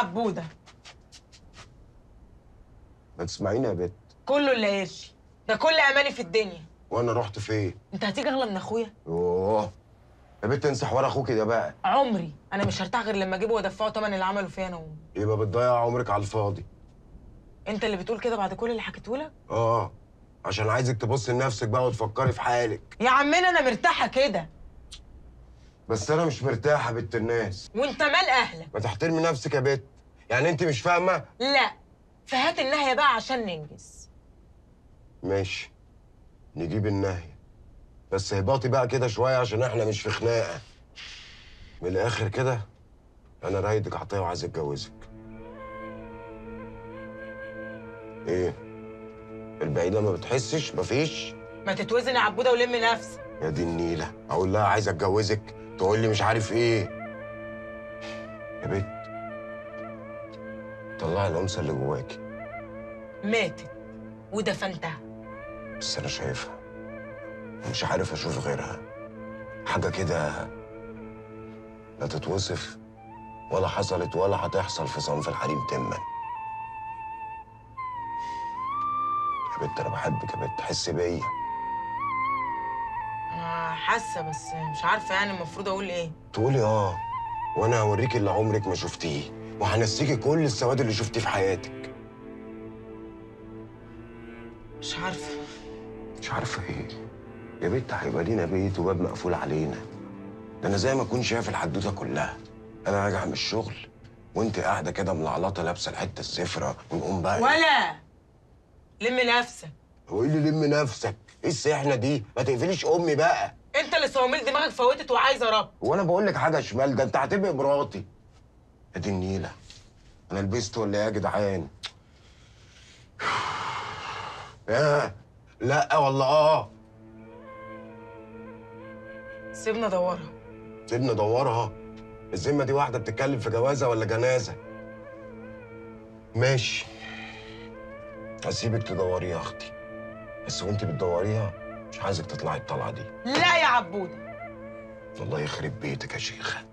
عبوده ما تسمعيني يا بت كله اللي قال ده كل اماني في الدنيا وانا رحت فين انت هتيجي اغلى من اخويا يوه يا بت انسى حوار اخوك ده بقى عمري انا مش هرتاح غير لما اجيبه وادفعه ثمن اللي عمله فيا انا وامي يبقى بتضيع عمرك على الفاضي انت اللي بتقول كده بعد كل اللي حكيته لك اه عشان عايزك تبص لنفسك بقى وتفكري في حالك يا عمنا انا مرتاحه كده بس انا مش مرتاحه يا بنت الناس وانت مال اهلك ما تحترمي نفسك يا بت يعني انت مش فاهمه لا فهات النهايه بقى عشان ننجز ماشي نجيب النهي بس هباطي بقى كده شويه عشان احنا مش في خناقه من الاخر كده انا رايدك عطيه وعايز اتجوزك ايه البعيده ما بتحسش مفيش ما تتوزن يا عبوده ولم نفسك يا دي النيله اقول لها عايز اتجوزك تقول لي مش عارف ايه يا بت طلعي الانثى اللي جواكي ماتت ودفنتها بس انا شايفها مش عارف اشوف غيرها حاجه كده لا تتوصف ولا حصلت ولا هتحصل في صنف الحريم تما يا بت انا بحبك يا بت حس بيا انا حاسه بس مش عارفه يعني المفروض اقول ايه تقولي اه وانا هوريكي اللي عمرك ما شفتيه وهنسيكي كل السواد اللي شفتيه في حياتك مش عارفه مش عارفه ايه يا بنت هيبقى لينا بيت وباب مقفول علينا ده انا زي ما اكون شايف الحدوته كلها انا راجع من الشغل وانت قاعده كده ملعلطه لابسه الحته الزفره ونقوم بقى ولا لم نفسك هو ايه اللي لم نفسك ايه السحنه دي ما تقفليش امي بقى انت اللي صواميل دماغك فوتت وعايزه رب هو انا بقول لك حاجه شمال ده انت هتبقى مراتي ادي النيله انا لبست ولا ايه يا جدعان يا لا والله اه سيبنا ادورها سيبني ادورها الذمه دي واحده بتتكلم في جوازه ولا جنازه ماشي هسيبك تدوريها يا اختي بس وانت بتدوريها مش عايزك تطلعي الطلعه دي لا يا عبوده الله يخرب بيتك يا شيخه